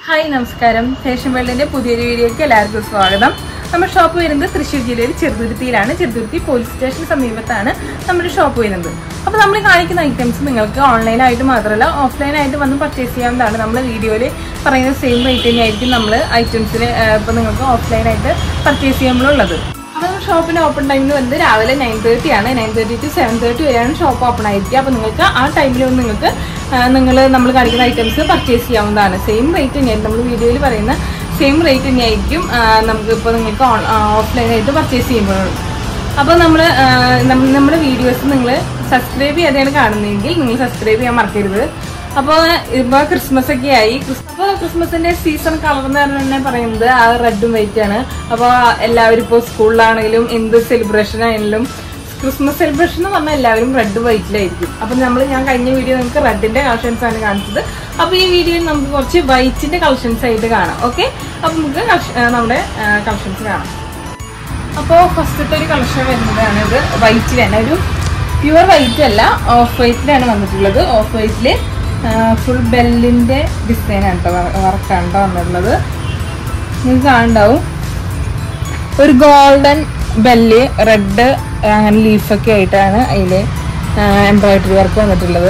hi നമസ്കാരം fashion വേൾഡിന്റെ പുതിയൊരു വീഡിയോയ്ക്ക് എല്ലാവർക്കും സ്വാഗതം നമ്മുടെ ഷോപ്പ് വരുന്നത് തൃശ്ശൂർ ജില്ലയിൽ ചെറുതുരുത്തിയിലാണ് ചെറുതുരുത്തി പോലീസ് സ്റ്റേഷന് സമീപത്താണ് നമ്മുടെ ഷോപ്പ് വരുന്നത് അപ്പോൾ നമ്മൾ കാണിക്കുന്ന ഐറ്റംസ് നിങ്ങൾക്ക് ഓൺലൈനായിട്ട് മാത്രമല്ല ഓഫ്ലൈനായിട്ട് വന്ന് പർച്ചേസ് ചെയ്യാവുന്നതാണ് നമ്മൾ വീഡിയോയിൽ പറയുന്ന സെയിം റേറ്റ് തന്നെയായിരിക്കും നമ്മൾ ഐറ്റംസിന് ഇപ്പോൾ നിങ്ങൾക്ക് ഓഫ്ലൈനായിട്ട് പർച്ചേസ് ചെയ്യുമ്പോഴുള്ളത് അപ്പോൾ നമ്മുടെ ഷോപ്പിന്റെ ഓപ്പൺ ടൈമിൽ വന്നത് രാവിലെ നയൻ തേർട്ടി ആണ് nine thirty to seven thirty വരെയാണ് ഷോപ്പ് ഓപ്പൺ ആയിരിക്കുക അപ്പോൾ നിങ്ങൾക്ക് ആ ടൈമിൽ വന്ന് നിങ്ങൾക്ക് നിങ്ങൾ നമ്മൾ കാണിക്കുന്ന ഐറ്റംസ് പർച്ചേസ് ചെയ്യാവുന്നതാണ് സെയിം റേറ്റ് തന്നെയായിരിക്കും നമ്മൾ വീഡിയോയിൽ പറയുന്ന സെയിം റേറ്റ് തന്നെയായിരിക്കും ആ, നമുക്ക് ഇപ്പോൾ നിങ്ങൾക്ക് ഓഫ്ലൈനായിട്ട് പർച്ചേസ് ചെയ്യുമ്പോൾ അപ്പോൾ നമ്മൾ നമ്മുടെ വീഡിയോസ് നിങ്ങൾ സബ്സ്ക്രൈബ് ചെയ്യാതെയാണ് കാണുന്നതെങ്കിൽ നിങ്ങൾ സബ്സ്ക്രൈബ് ചെയ്യാൻ മറക്കരുത് അപ്പോൾ ഇപ്പോൾ ക്രിസ്മസ് ഒക്കെ ആയി അപ്പോൾ ക്രിസ്മസിന്റെ സീസൺ കളർ എന്ന് പറഞ്ഞാൽ പറയുന്നത് ആ റെഡും വൈറ്റ് ആണ് അപ്പോൾ എല്ലാവരും ഇപ്പോൾ സ്കൂളിലാണെങ്കിലും എന്ത് സെലിബ്രേഷൻ ആണെങ്കിലും ക്രിസ്മസ് സെലിബ്രേഷൻ എന്ന് പറഞ്ഞാൽ എല്ലാവരും റെഡ് വൈറ്റിലായിരിക്കും അപ്പൊ നമ്മൾ ഞാൻ കഴിഞ്ഞ വീഡിയോ നിങ്ങൾക്ക് റെഡിന്റെ കളക്ഷൻസ് ആണ് കാണിച്ചത് അപ്പൊ ഈ വീഡിയോയിൽ നമുക്ക് കുറച്ച് വൈറ്റിന്റെ കളക്ഷൻസ് ആയിട്ട് കാണാം ഓക്കെ അപ്പൊ നമുക്ക് കളക്ഷ- ആ, നമ്മുടെ കളക്ഷൻസ് കാണാം അപ്പോൾ ഫസ്റ്റത്തെ ഒരു കളക്ഷൻ വരുന്നതാണ് ഇത് വൈറ്റിൽ തന്നെ ഒരു പ്യുവർ വൈറ്റ് അല്ല ഓഫ് വൈറ്റിലാണ് വന്നിട്ടുള്ളത് ഓഫ് വൈറ്റിൽ ഫുൾ ബെല്ലിന്റെ ഡിസൈൻ ആണ് കേട്ടോ വർക്കാണ് കേട്ടോ വന്നിട്ടുള്ളത് നിങ്ങൾക്ക് കാണുണ്ടാവും ഒരു ഗോൾഡൻ ബെല്ല് റെഡ് അങ്ങനെ ലീഫൊക്കെ ആയിട്ടാണ് അതിൽ എംബ്രോയിഡറി വർക്ക് വന്നിട്ടുള്ളത്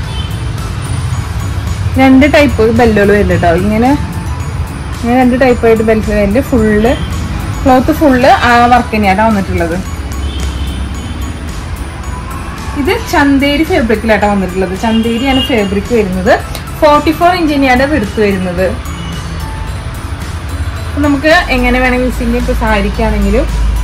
രണ്ട് ടൈപ്പ് ബെല്ലുകൾ വരുന്നുണ്ട് കേട്ടോ ഇങ്ങനെ ഇങ്ങനെ രണ്ട് ടൈപ്പ് ആയിട്ട് ബെല്ല് വരുന്നുണ്ട് ഫുള്ള് ക്ലോത്ത് ഫുള്ള് ആ വർക്ക് തന്നെയാണ് വന്നിട്ടുള്ളത് ഇത് ചന്തേരി ഫാബ്രിക്കിലാട്ടോ വന്നിട്ടുള്ളത് ചന്തേരിയാണ് ഫാബ്രിക് വരുന്നത് ഫോർട്ടി ഫോർ ഇഞ്ച് തന്നെയാണ് വിടുത്ത് വരുന്നത് അപ്പൊ നമുക്ക് എങ്ങനെ വേണമെങ്കിൽ യൂസ് ചെയ്യാം ഇപ്പൊ സാരിക്കാണെങ്കിലും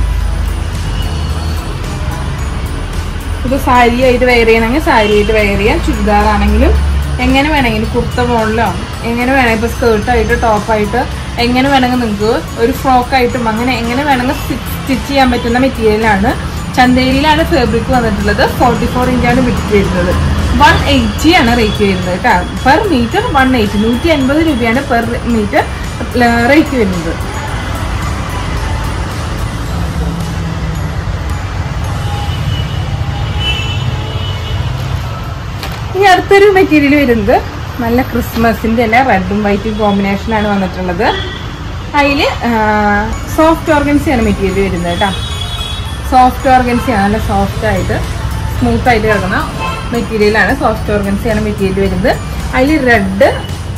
ഇപ്പൊ സാരി ആയിട്ട് വെയർ ചെയ്യണമെങ്കിൽ സാരി ആയിട്ട് വെയർ ചെയ്യാം ചുരിദാർ ആണെങ്കിലും എങ്ങനെ വേണമെങ്കിലും കുർത്ത മോഡലോ എങ്ങനെ വേണമെങ്കിൽ ഇപ്പൊ സ്കേർട്ടായിട്ട് ടോപ്പായിട്ട് എങ്ങനെ വേണമെങ്കിൽ നിങ്ങൾക്ക് ഒരു ഫ്രോക്കായിട്ടും അങ്ങനെ എങ്ങനെ വേണമെങ്കിൽ സ്റ്റിച്ച് ചെയ്യാൻ പറ്റുന്ന മെറ്റീരിയലാണ് ചന്തേരിയിലാണ് ഫാബ്രിക് വന്നിട്ടുള്ളത് ഫോർട്ടി ഫോർ ഇഞ്ചാണ് വിട്ട് വരുന്നത് വൺ എയ്റ്റി ആണ് റേറ്റ് വരുന്നത് കേട്ടോ പെർ മീറ്റർ വൺ എയ്റ്റി നൂറ്റി അൻപത് രൂപയാണ് പെർ മീറ്റർ റേറ്റ് വരുന്നത് ഇനി അടുത്തൊരു മെറ്റീരിയൽ വരുന്നത് നല്ല ക്രിസ്മസിന്റെ തന്നെ റെഡും വൈറ്റും കോമ്പിനേഷനാണ് വന്നിട്ടുള്ളത് അതിൽ സോഫ്റ്റ് ഓർഗൻസിയാണ് മെറ്റീരിയൽ വരുന്നത് കേട്ടോ സോഫ്റ്റ് ഓർഗൻസിയാണ് നല്ല സോഫ്റ്റ് ആയിട്ട് സ്മൂത്ത് ആയിട്ട് കിടക്കുന്ന മെറ്റീരിയലാണ് സോഫ്റ്റ് ഓർഗൻസിയാണ് മെറ്റീരിയൽ വരുന്നത് അതിൽ റെഡ്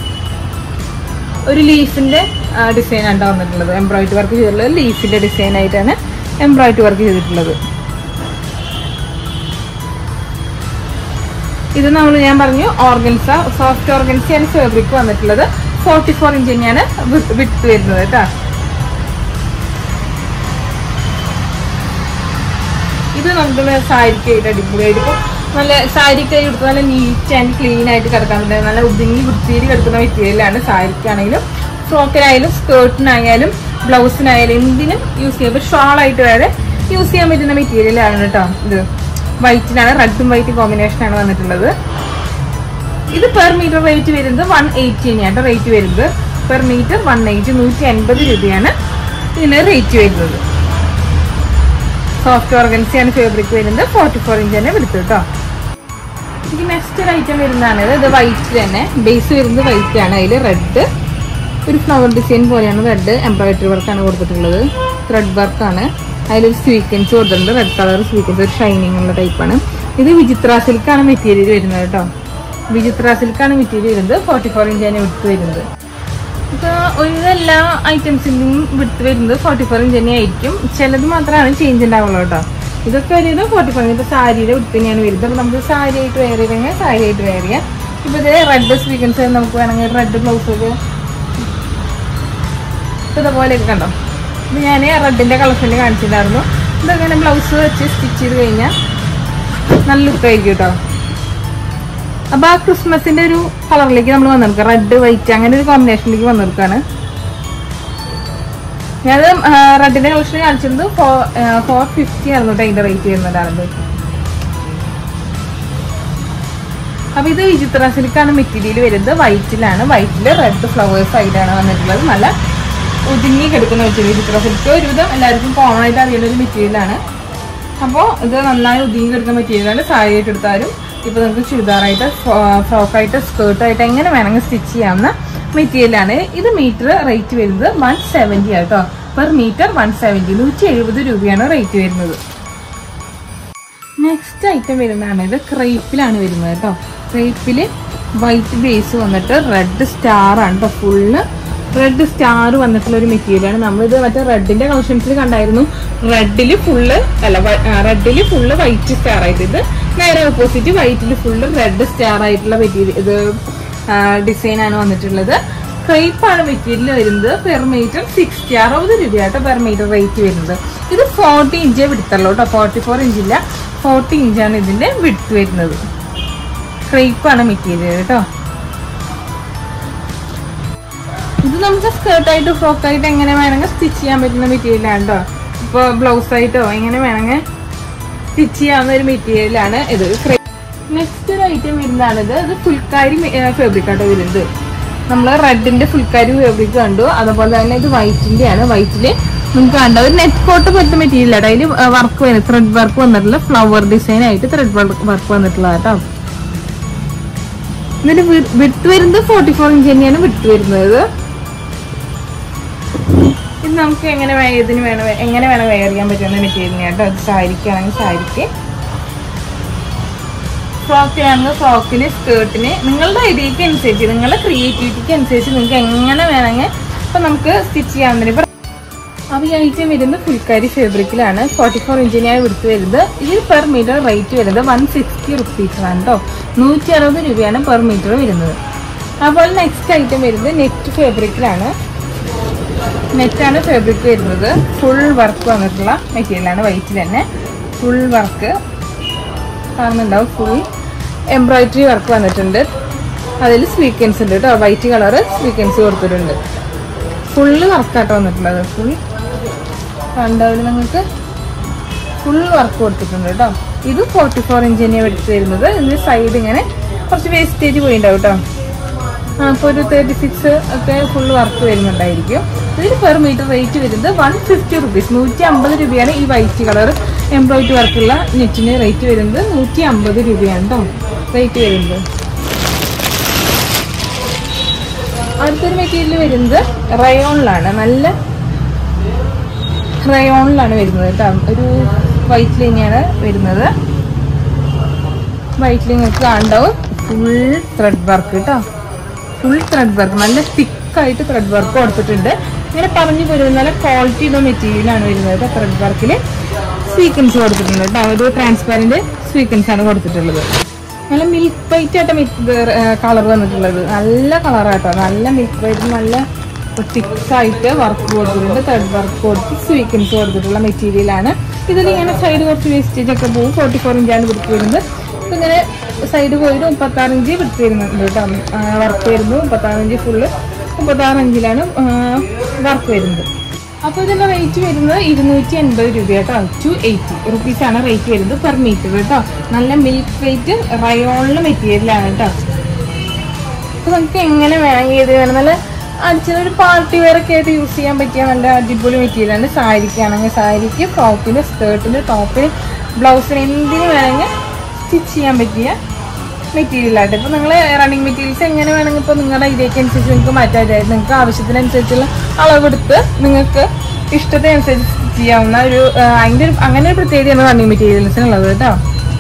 ഒരു ലീഫിന്റെ ഡിസൈൻ ആണ് വന്നിട്ടുള്ളത് എംബ്രോയിഡറി വർക്ക് ചെയ്തിട്ടുള്ളത് ലീഫിന്റെ ഡിസൈൻ ആയിട്ടാണ് എംബ്രോയിഡറി വർക്ക് ചെയ്തിട്ടുള്ളത് ഇത് നമ്മൾ ഞാൻ പറഞ്ഞു ഓർഗൻസ സോഫ്റ്റ് ഓർഗൻസിയാണ് ഫാബ്രിക് വന്നിട്ടുള്ളത് ഫോർട്ടി ഫോർ ഇഞ്ച് തന്നെയാണ് വിട്ട് വരുന്നത് കേട്ടോ ഇത് നമുക്ക് സാരിക്കായിട്ട് അടിപൊളിയായിട്ട് ഇപ്പൊ നല്ല സാരിക്കായി എടുത്ത് നല്ല നീറ്റ് ആൻഡ് ക്ലീൻ ആയിട്ട് കിടക്കാൻ പറ്റുന്ന നല്ല ഒതുങ്ങി വൃത്തിയിൽ കിടക്കുന്ന മെറ്റീരിയലാണ് സാരിക്കാണെങ്കിലും ഫ്രോക്കിനായാലും സ്കേർട്ടിനായാലും ബ്ലൗസിനായാലും എന്തിനും യൂസ് ചെയ്യാം ഇപ്പൊ ഷാൾ ആയിട്ട് വരെ യൂസ് ചെയ്യാൻ പറ്റുന്ന മെറ്റീരിയലാണ് കേട്ടോ ഇത് വൈറ്റിലാണ് റെഡും വൈറ്റ് കോമ്പിനേഷൻ ആണ് വന്നിട്ടുള്ളത് ഇത് പെർ മീറ്റർ റേറ്റ് വരുന്നത് വൺ എയ്റ്റി തന്നെയാണ് റേറ്റ് വരുന്നത് പെർ മീറ്റർ വൺ എയ്റ്റി നൂറ്റി അൻപത് രൂപയാണ് ഇതിന് റേറ്റ് വരുന്നത് സോഫ്റ്റ് ഓർഗൻസിയാണ് ഫാബ്രിക് വരുന്നത് ഫോർട്ടി ഫോർ ഇഞ്ച് തന്നെ എടുത്തു കേട്ടോ എനിക്ക് നെക്സ്റ്റ് ഒരു ഐറ്റം വരുന്നതാണ് ഇത് ഇത് വൈറ്റ് തന്നെ ബേസ് വരുന്നത് വൈറ്റ് ആണ് അതിൽ റെഡ് ഒരു ഫ്ലവർ ഡിസൈൻ പോലെയാണ് റെഡ് എംബ്രോയിഡറി വർക്കാണ് കൊടുത്തിട്ടുള്ളത് ത്രെഡ് വർക്കാണ് അതിലൊരു സ്വീക്കൻസ് കൊടുത്തിട്ടുണ്ട് റെഡ് കളർ സ്വീക്കൻസ് ഒരു ഷൈനിങ് ഉള്ള ടൈപ്പാണ് ഇത് വിചിത്ര സിൽക്കാണ് മെറ്റീരിയൽ വരുന്നത് കേട്ടോ വിചിത്ര സിൽക്കാണ് മെറ്റീരിയൽ വരുന്നത് ഫോർട്ടി ഫോർ ഇഞ്ചാണ് എടുത്ത് വരുന്നത് ഇപ്പൊ ഒരു എല്ലാ ഐറ്റംസിന്റെയും വിടുത്ത് വരുന്നത് ഫോർട്ടി ഫോർ ഇഞ്ച് തന്നെ ആയിരിക്കും ചിലത് മാത്രമാണ് ചേഞ്ച് ഉണ്ടാവുള്ളൂ കേട്ടോ ഇതൊക്കെ വരുന്നത് ഫോർട്ടി ഫോർ ഇപ്പൊ സാരിയുടെ വിടുത്ത് തന്നെയാണ് വരുന്നത് അപ്പൊ നമുക്ക് സാരി ആയിട്ട് വെയർ ചെയ്തെങ്കിൽ സാരി ആയിട്ട് വെയർ ചെയ്യാം ഇപ്പൊ ഇത് റെഡ് സ്വീക്കൻസ് നമുക്ക് വേണമെങ്കിൽ റെഡ് ബ്ലൗസ് ഒക്കെ ഇപ്പൊ ഇതുപോലെയൊക്കെ കണ്ടോ ഇത് ഞാൻ റെഡിന്റെ കളക്ഷനിൽ കാണിച്ചിട്ടുണ്ടായിരുന്നു ഇതങ്ങനെ ബ്ലൗസ് വെച്ച് സ്റ്റിച്ച് ചെയ്ത് കഴിഞ്ഞാൽ നല്ല ലുക്കായിരിക്കും കേട്ടോ അപ്പൊ ആ ക്രിസ്മസിന്റെ ഒരു കളറിലേക്ക് നമ്മൾ വന്നെടുക്കുക റെഡ് വൈറ്റ് അങ്ങനെ ഒരു കോമ്പിനേഷനിലേക്ക് വന്നെടുക്കാണ് ഞാൻ റെഡിന്റെ കളക്ഷൻ കാണിച്ചിരുന്നത് ഫോർ ഫിഫ്റ്റി ആയിരുന്നു കേട്ടോ അതിന്റെ റേറ്റ് വരുന്നതാണ് അപ്പൊ ഇത് വിചിത്ര സിൽക്കാണ് മെറ്റീരിയൽ വരുന്നത് വൈറ്റിലാണ് വൈറ്റില് റെഡ് ഫ്ലവേഴ്സ് ആയിട്ടാണ് വന്നിട്ടുള്ളത് നല്ല ഒതുങ്ങി കിടക്കുന്ന മെറ്റീരിയൽ വിചിത്ര സിൽക്ക് ഒരുവിധം എല്ലാവർക്കും കോമൺ ആയിട്ട് അറിയുന്ന ഒരു മെറ്റീരിയലാണ് അപ്പോൾ ഇത് നന്നായി ഒതുങ്ങി കിടക്കുന്ന മെറ്റീരിയലാണ് സാരി ആയിട്ട് എടുത്താലും ഇപ്പൊ നമുക്ക് ചുരിദാറായിട്ട് ഫ്രോക്കായിട്ട് സ്കേർട്ടായിട്ട് എങ്ങനെ വേണമെങ്കിൽ സ്റ്റിച്ച് ചെയ്യാവുന്ന മെറ്റീരിയലാണ് ഇത് മീറ്റർ റേറ്റ് വരുന്നത് വൺ സെവൻറ്റി ആട്ടോ പെർ മീറ്റർ വൺ സെവൻറ്റി നൂറ്റി എഴുപത് രൂപയാണ് റേറ്റ് വരുന്നത് നെക്സ്റ്റ് ഐറ്റം വരുന്നതാണ് ഇത് ക്രേപ്പിലാണ് വരുന്നത് കേട്ടോ ക്രേപ്പിൽ വൈറ്റ് ബേസ് വന്നിട്ട് റെഡ് സ്റ്റാർ ആണ് കേട്ടോ ഫുള്ള് റെഡ് സ്റ്റാർ വന്നിട്ടുള്ള ഒരു മെറ്റീരിയലാണ് നമ്മളിത് മറ്റേ റെഡിന്റെ കളക്ഷൻസിൽ കണ്ടായിരുന്നു റെഡിൽ ഫുള്ള് അല്ല റെഡിൽ ഫുള്ള് വൈറ്റ് സ്റ്റാർ ആയിട്ട് ഇത് നേരെ ഓപ്പോസിറ്റ് വൈറ്റിൽ ഫുള്ള് റെഡ് സ്റ്റാർ ആയിട്ടുള്ള മെറ്റീരിയൽ ഇത് ഡിസൈൻ ആണ് വന്നിട്ടുള്ളത് ക്രേപ്പ് ആണ് മെറ്റീരിയൽ വരുന്നത് പെർ മീറ്റർ സിക്സ്റ്റി അറുപത് രൂപയാട്ടോ പെർ മീറ്റർ റേറ്റ് വരുന്നത് ഇത് ഫോർട്ടി ഇഞ്ചേ വിടുത്തുള്ളൂ കേട്ടോ ഫോർട്ടി ഫോർ ഇഞ്ചില്ല ഫോർട്ടി ഇഞ്ചാണ് ഇതിന്റെ വിടുത്ത് വരുന്നത് ക്രേപ്പ് ആണ് മെറ്റീരിയൽ കേട്ടോ ഇത് നമുക്ക് സ്കേർട്ടായിട്ട് ഫ്രോക്കായിട്ട് എങ്ങനെ വേണമെങ്കിൽ സ്റ്റിച്ച് ചെയ്യാൻ പറ്റുന്ന മെറ്റീരിയലാണ് കേട്ടോ ഇപ്പോൾ ബ്ലൗസ് ആയിട്ടോ എങ്ങനെ വേണമെങ്കിൽ സ്റ്റിച്ച് ചെയ്യാവുന്ന ഒരു മെറ്റീരിയലാണ് ഇത് നെക്സ്റ്റ് ഒരു ഐറ്റം വരുന്നതാണിത് ഇത് ഫുൾക്കാരി ഫാബ്രിക് ആട്ടോ വരുന്നത് നമ്മൾ റെഡിന്റെ ഫുൾക്കാരി ഫാബ്രിക് കണ്ടു അതുപോലെ തന്നെ ഇത് വൈറ്റിന്റെ ആണ് വൈറ്റില് നമുക്ക് കണ്ട ഒരു നെറ്റ് കോട്ട് പോലത്തെ മെറ്റീരിയൽ ആട്ടോ അതിൽ വർക്ക് വരുന്നത് ത്രെഡ് വർക്ക് വന്നിട്ടുള്ള ഫ്ലവർ ഡിസൈൻ ആയിട്ട് ത്രെഡ് വർക്ക് വന്നിട്ടുള്ള കേട്ടോ ഇതിന്റെ വിട്ട് വരുന്നത് ഫോർട്ടി ഫോർ ഇഞ്ച് തന്നെയാണ് വിട്ട് വരുന്നത് ഇത് നമുക്ക് എങ്ങനെ വേ- ഇതിന് വേണം എങ്ങനെ വേണം വെയർ ചെയ്യാൻ പറ്റുന്ന മെറ്റീരിയൽ കേട്ടോ അത് സാരിക്കാണെങ്കിൽ സാരിക്ക് ഫ്രോക്കിനാണെങ്കിൽ ഫ്രോക്കിന് സ്കേർട്ടിന് നിങ്ങളുടെ ഐഡിയക്ക് അനുസരിച്ച് നിങ്ങളുടെ ക്രിയേറ്റിവിറ്റിക്ക് അനുസരിച്ച് നിങ്ങൾക്ക് എങ്ങനെ വേണമെങ്കിൽ ഇപ്പൊ നമുക്ക് സ്റ്റിച്ച് ചെയ്യാവുന്നതിന് ഇപ്പൊ അപ്പൊ ഈ ഐറ്റം വരുന്നത് ഫുൾക്കാരി ഫാബ്രിക്കിലാണ് ഫോർട്ടി ഫോർ ഇഞ്ചിനായി വിടുത്ത് വരുന്നത് ഇതിൽ പെർ മീറ്റർ റേറ്റ് വരുന്നത് വൺ സിക്സ്റ്റി റുപ്പീസാണ് കേട്ടോ നൂറ്റി അറുപത് രൂപയാണ് പെർ മീറ്റർ വരുന്നത് അപ്പോൾ നെക്സ്റ്റ് ഐറ്റം വരുന്നത് നെറ്റ് ഫാബ്രിക്കിലാണ് നെറ്റാണ് ഫാബ്രിക് വരുന്നത് ഫുൾ വർക്ക് വന്നിട്ടുള്ള മെറ്റീരിയലാണ് വൈറ്റിൽ തന്നെ ഫുൾ വർക്ക് കാണുന്നുണ്ടാവും ഫുൾ എംബ്രോയിഡറി വർക്ക് വന്നിട്ടുണ്ട് അതിൽ സ്വീക്കൻസ് ഉണ്ട് കേട്ടോ വൈറ്റ് കളറ് സ്വീക്കൻസ് കൊടുത്തിട്ടുണ്ട് ഫുള്ള് വർക്കാട്ടോ വന്നിട്ടുള്ളത് ഫുൾ കണ്ടാവില്ല നിങ്ങൾക്ക് ഫുൾ വർക്ക് കൊടുത്തിട്ടുണ്ട് കേട്ടോ ഇത് ഫോർട്ടി ഫോർ ഇഞ്ച് തന്നെയാണ് എടുത്ത് വരുന്നത് ഇതിന് സൈഡ് ഇങ്ങനെ കുറച്ച് വേസ്റ്റേജ് പോയിണ്ടാവും കേട്ടോ അപ്പോൾ ഒരു തേർട്ടി സിക്സ് ഒക്കെ ഫുൾ വർക്ക് വരുന്നുണ്ടായിരിക്കും ഇതിന് പെർ മീറ്റർ റേറ്റ് വരുന്നത് വൺ ഫിഫ്റ്റി റുപ്പീസ് നൂറ്റി അമ്പത് രൂപയാണ് ഈ വൈറ്റ് കളർ എംബ്രോയിഡറി വർക്കുള്ള നെറ്റിന് റേറ്റ് വരുന്നത് നൂറ്റി അമ്പത് രൂപയാണ് കേട്ടോ റേറ്റ് വരുന്നത് അടുത്തൊരു മെറ്റീരിയൽ വരുന്നത് റയോണിലാണ് നല്ല റയോണിലാണ് വരുന്നത് കേട്ടോ ഒരു വൈറ്റ് തന്നെയാണ് വരുന്നത് വൈറ്റിൽ നിങ്ങൾക്ക് കാണണ്ടാവും ഫുൾ ത്രെഡ് വർക്ക് കേട്ടോ ഫുൾ ത്രെഡ് വർക്ക് നല്ല തിക്കായിട്ട് ത്രെഡ് വർക്ക് കൊടുത്തിട്ടുണ്ട് ഇങ്ങനെ പറഞ്ഞു പോരുന്നത് നല്ല ക്വാളിറ്റി ഉള്ള മെറ്റീരിയലാണ് വരുന്നത് ത്രെഡ് വർക്കിൽ സ്വീക്കൻസ് കൊടുത്തിട്ടുണ്ട് കേട്ടോ ഒരു ട്രാൻസ്പാരന്റ് സ്വീക്കൻസ് ആണ് കൊടുത്തിട്ടുള്ളത് നല്ല മിൽക്ക് വൈറ്റ് ആയിട്ട് കളർ വന്നിട്ടുള്ളത് നല്ല കളറാട്ടോ നല്ല മിൽക്ക് വൈറ്റ് നല്ല തിക്കായിട്ട് വർക്ക് കൊടുത്തിട്ടുണ്ട് ത്രെഡ് വർക്ക് കൊടുത്ത് സ്വീക്കൻസ് കൊടുത്തിട്ടുള്ള മെറ്റീരിയലാണ് ഇതിൽ ഇങ്ങനെ സൈഡ് കുറച്ച് വേസ്റ്റേജ് ഒക്കെ പോകും ഫോർട്ടി ഫോർ ഇഞ്ചാണ് പിടിച്ച് വരുന്നത് ഇങ്ങനെ സൈഡ് പോയിട്ട് മുപ്പത്താറ് ഇഞ്ച് പിടിച്ച് വരുന്നുണ്ട് കേട്ടോ വർക്ക് വരുന്നു മുപ്പത്താറ് ഇഞ്ച് ഫുള്ള് മുപ്പത്താറ് ഇഞ്ചിലാണ് വർക്ക് വരുന്നത് അപ്പോൾ ഇതിന്റെ റേറ്റ് വരുന്നത് ഇരുന്നൂറ്റി എൺപത് രൂപ കേട്ടോ ടു എയ്റ്റി റുപ്പീസ് ആണ് റേറ്റ് വരുന്നത് പെർ മീറ്റർ കേട്ടോ നല്ല മിൽക്ക് വെയിറ്റ് റയോണിലെ മെറ്റീരിയലാണ് കേട്ടോ അപ്പൊ നമുക്ക് എങ്ങനെ വേണമെങ്കിൽ ഇത് വേണം നല്ല അടിച്ചത് ഒരു പാർട്ടി വെയർ ഒക്കെ ആയിട്ട് യൂസ് ചെയ്യാൻ പറ്റിയ നല്ല അടിപൊളി മെറ്റീരിയലാണ് സാരിക്കാണെങ്കിൽ സാരിക്ക് ഫ്രോക്കിന് സ്കേർട്ടിന് ടോപ്പിന് ബ്ലൗസിന് എന്തിന് വേണമെങ്കിൽ സ്റ്റിച്ച് ചെയ്യാൻ പറ്റിയ മെറ്റീരിയലായിട്ട് ഇപ്പൊ നിങ്ങൾ റണ്ണിങ് മെറ്റീരിയൽസ് എങ്ങനെ വേണമെങ്കിൽ ഇപ്പൊ നിങ്ങളുടെ ഇതിലേക്ക് അനുസരിച്ച് നിങ്ങൾക്ക് മാറ്റാൻ നിങ്ങൾക്ക് ആവശ്യത്തിനനുസരിച്ചുള്ള അളവെടുത്ത് നിങ്ങൾക്ക് ഇഷ്ടത്തിനനുസരിച്ച് സ്റ്റിച്ച് ചെയ്യാവുന്ന ഒരു ആ, അതിന്റെ ഒരു അങ്ങനെ ഒരു പ്രത്യേകതയാണ് റണ്ണിങ് മെറ്റീരിയൽസിനുള്ളത് കേട്ടോ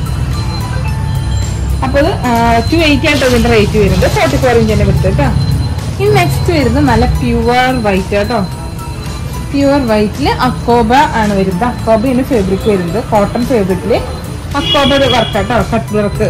അപ്പോൾ ടു എയ്റ്റി ആയിട്ട് ഇതിന്റെ റേറ്റ് വരുന്നത് ഫോർട്ടി ഫോർ ഇഞ്ചിന്റെ വിടുത്ത് കേട്ടോ ഇനി നെക്സ്റ്റ് വരുന്നത് നല്ല പ്യുവർ വൈറ്റ് കേട്ടോ പ്യുവർ വൈറ്റില് അക്കോബ ആണ് വരുന്നത് അക്കോബയാണ് ഫാബ്രിക് വരുന്നത് കോട്ടൺ ഫാബ്രിക്കില് അക്കോബ വർക്ക് കേട്ടോ കട്ട് വർക്ക്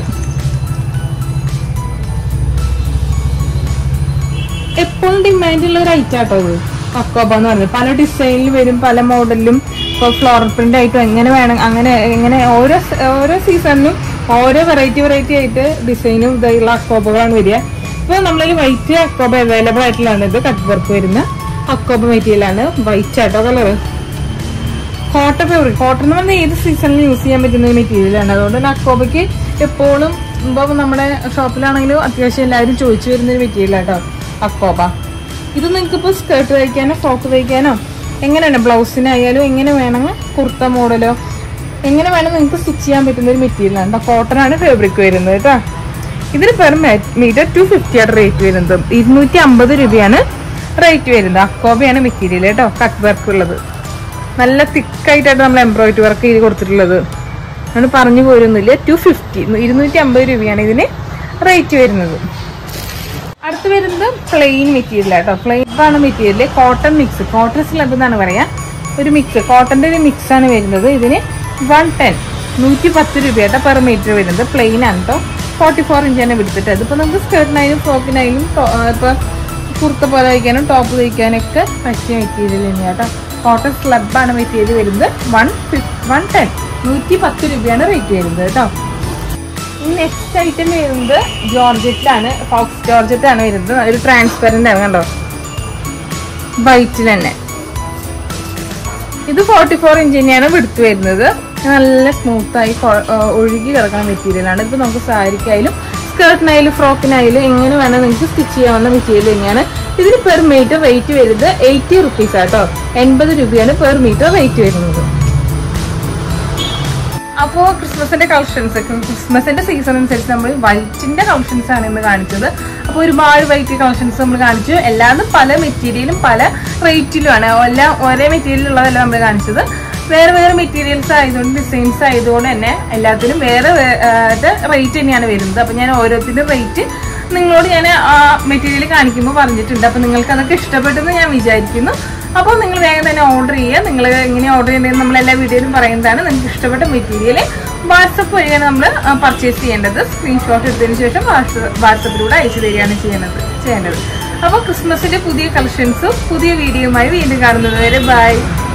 എപ്പോഴും ഡിമാൻഡുള്ള ഒരു ഐറ്റം ആട്ടോ ഇത് അക്കോബ എന്ന് പറയുന്നത് പല ഡിസൈനിൽ വരും പല മോഡലിലും ഇപ്പോൾ ഫ്ലോറൽ പ്രിന്റ് ആയിട്ടും എങ്ങനെ വേണം അങ്ങനെ എങ്ങനെ ഓരോ സ- ഓരോ സീസണിലും ഓരോ വെറൈറ്റി വെറൈറ്റി ആയിട്ട് ഡിസൈനും ഇതായുള്ള അക്കോബകളാണ് വരിക ഇപ്പോൾ നമ്മളൊരു വൈറ്റ് അക്കോബ അവൈലബിൾ ആയിട്ടുള്ളതാണ് ഇത് കട്ട് വർക്ക് വരുന്ന അക്കോബ മെറ്റീരിയലാണ് വൈറ്റ് ആട്ടോ കളർ കോട്ടൺ ഫാബ്രിക് കോട്ടൺ എന്ന് പറഞ്ഞാൽ ഏത് സീസണിൽ യൂസ് ചെയ്യാൻ പറ്റുന്ന മെറ്റീരിയലാണ് അതുകൊണ്ട് തന്നെ അക്കോബയ്ക്ക് എപ്പോഴും ഇപ്പോൾ നമ്മുടെ ഷോപ്പിലാണെങ്കിലും അത്യാവശ്യം എല്ലാവരും ചോദിച്ചു വരുന്ന ഒരു മെറ്റീരിയൽ കേട്ടോ അക്കോബ ഇത് നിങ്ങൾക്ക് ഇപ്പോൾ സ്കേർട്ട് തയ്ക്കാനോ ഫ്രോക്ക് തയ്ക്കാനോ എങ്ങനെയാണ് ബ്ലൗസിനായാലും എങ്ങനെ വേണമെങ്കിൽ കുർത്ത മോഡലോ എങ്ങനെ വേണം നിങ്ങൾക്ക് സ്റ്റിച്ച് ചെയ്യാൻ പറ്റുന്ന ഒരു മെറ്റീരിയലാണ് കോട്ടൺ ആണ് ഫാബ്രിക് വരുന്നത് കേട്ടോ ഇതിന് പെർ മീറ്റർ ടു ഫിഫ്റ്റിയാണ് റേറ്റ് വരുന്നത് ഇരുന്നൂറ്റി അമ്പത് രൂപയാണ് റേറ്റ് വരുന്നത് അക്കോബയാണ് മെറ്റീരിയൽ കേട്ടോ കട്ട് വർക്ക് ഉള്ളത് നല്ല തിക്കായിട്ടാണ് നമ്മൾ എംബ്രോയിഡറി വർക്ക് ചെയ്ത് കൊടുത്തിട്ടുള്ളത് നമ്മൾ പറഞ്ഞു പോരൊന്നുമില്ല ടു ഫിഫ്റ്റി ഇരുന്നൂറ്റി അമ്പത് രൂപയാണ് ഇതിന് റേറ്റ് വരുന്നത് അടുത്ത് വരുന്നത് പ്ലെയിൻ മെറ്റീരിയൽ ആട്ടോ പ്ലെയിൻ ആണ് material cotton mix cotton slub എന്നാണ് പറയാ ഒരു മിക്സ് കോട്ടന്റെ ഒരു മിക്സ് ആണ് വരുന്നത് ഇതിന് വൺ ടെൻ നൂറ്റി പത്ത് രൂപയായിട്ട് പെർ മീറ്റർ വരുന്നത് പ്ലെയിൻ ആണ് കേട്ടോ ഫോർട്ടി ഫോർ ഇഞ്ചാണ് എടുത്തിട്ട് അതിപ്പോ നമുക്ക് സ്കേർട്ടിനായാലും ഫ്രോക്കിനായാലും ഇപ്പൊ കുർത്ത പോലെ തയ്ക്കാനും ടോപ്പ് തയ്ക്കാനൊക്കെ പറ്റിയ മെറ്റീരിയൽ തന്നെയാണ് കേട്ടോ കോട്ടൺ സ്ലബാണ് മെറ്റീരിയൽ വരുന്നത് വൺ വൺ ടെൻ നൂറ്റി പത്ത് രൂപയാണ് റേറ്റ് വരുന്നത് കേട്ടോ നെക്സ്റ്റ് ഐറ്റം വരുന്നത് ജോർജറ്റിലാണ് ഫോക്സ് ജോർജറ്റ് ആണ് വരുന്നത് ഒരു ട്രാൻസ്പെറന്റ് ആണ് കണ്ടോ വൈറ്റിൽ തന്നെ ഇത് ഫോർട്ടി ഫോർ ഇഞ്ച് തന്നെയാണ് വിടുത്ത് വരുന്നത് നല്ല സ്മൂത്ത് ആയി കൊ- ആ, ഒഴുകി കിടക്കുന്ന മെറ്റീരിയൽ ആണ് ഇപ്പൊ നമുക്ക് സാരിക്കായാലും സ്കേർട്ടിനായാലും ഫ്രോക്കിനായാലും എങ്ങനെ വേണം നിങ്ങൾക്ക് സ്റ്റിച്ച് ചെയ്യാവുന്ന മെറ്റീരിയൽ തന്നെയാണ് ഇതിന് പെർ മീറ്റർ റേറ്റ് വരുന്നത് എയ്റ്റി റുപ്പീസ് ആട്ടോ എൺപത് രൂപയാണ് പെർ മീറ്റർ റേറ്റ് വരുന്നത് അപ്പോ ക്രിസ്മസിന്റെ കളക്ഷൻസ് ക്രിസ്മസിന്റെ സീസൺ അനുസരിച്ച് നമ്മൾ വൈറ്റിന്റെ കളക്ഷൻസ് ആണ് ഇന്ന് കാണിച്ചത് അപ്പോൾ ഒരുപാട് വൈറ്റ് കളക്ഷൻസ് നമ്മൾ കാണിച്ചു എല്ലാതും പല മെറ്റീരിയലും പല റേറ്റിലുമാണ് എല്ലാം ഒരേ മെറ്റീരിയൽ ഉള്ളതല്ല നമ്മൾ കാണിച്ചത് വേറെ വേറെ മെറ്റീരിയൽസ് ആയതുകൊണ്ട് ഡിസൈൻസ് ആയതുകൊണ്ട് തന്നെ എല്ലാത്തിനും വേറെ റേറ്റ് തന്നെയാണ് വരുന്നത് അപ്പൊ ഞാൻ ഓരോത്തിന്റെ റേറ്റ് നിങ്ങളോട് ഞാൻ ആ മെറ്റീരിയൽ കാണിക്കുമ്പോൾ പറഞ്ഞിട്ടുണ്ട് അപ്പൊ നിങ്ങൾക്ക് അതൊക്കെ ഇഷ്ടപ്പെട്ടെന്ന് ഞാൻ വിചാരിക്കുന്നു അപ്പോൾ നിങ്ങൾ വേഗം തന്നെ ഓർഡർ ചെയ്യുക നിങ്ങൾ എങ്ങനെ ഓർഡർ ചെയ്യേണ്ടതെന്ന് നമ്മൾ എല്ലാ വീഡിയോയിലും പറയുന്നതാണ് നിങ്ങൾക്ക് ഇഷ്ടപ്പെട്ട മെറ്റീരിയൽ വാട്സപ്പ് വഴിയാണ് നമ്മൾ പർച്ചേസ് ചെയ്യേണ്ടത് സ്ക്രീൻഷോട്ട് എടുത്തതിന് ശേഷം വാട്സപ്പിലൂടെ അയച്ചു തരികയാണ് ചെയ്യുന്നത് ചെയ്യേണ്ടത് അപ്പോൾ ക്രിസ്മസിന്റെ പുതിയ കളക്ഷൻസും പുതിയ വീഡിയോയുമായി വീണ്ടും കാണുന്നത് വരെ ബൈ